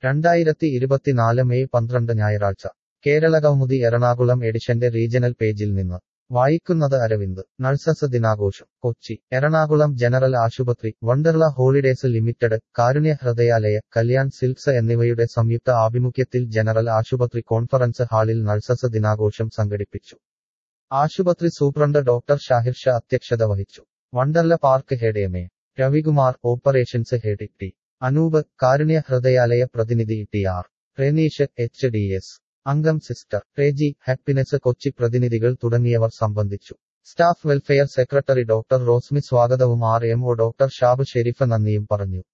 രണ്ടായിരത്തി ഇരുപത്തിനാല് മെയ് പന്ത്രണ്ട് ഞായറാഴ്ച കേരളകൗമുദി എറണാകുളം എഡിഷന്റെ റീജണൽ പേജിൽ നിന്ന് വായിക്കുന്നത് അരവിന്ദ് നഴ്സസ് ദിനാഘോഷം കൊച്ചി എറണാകുളം ജനറൽ ആശുപത്രി Wonderla holidays limited Karunya Hridayalaya Kalyan silks എന്നിവയുടെ സംയുക്ത ആഭിമുഖ്യത്തിൽ ജനറൽ ആശുപത്രി കോൺഫറൻസ് ഹാളിൽ നഴ്സസ് ദിനാഘോഷം സംഘടിപ്പിച്ചു ആശുപത്രി സൂപ്രണ്ട് ഡോക്ടർ ഷാഹിർ ഷാ അധ്യക്ഷത വഹിച്ചു Wonderla park head M A Ravikumar operations head T Anoop Karunya Hridayalaya പ്രതിനിധി T R Reneesh H D S അംഗം സിസ്റ്റർ റേജി ഹാപ്പിനെസ് കൊച്ചി പ്രതിനിധികൾ തുടങ്ങിയവർ സംബന്ധിച്ചു staff welfare secretary doctor Rosmi സ്വാഗതവും R M O doctor Shab Sherif നന്ദിയും പറഞ്ഞു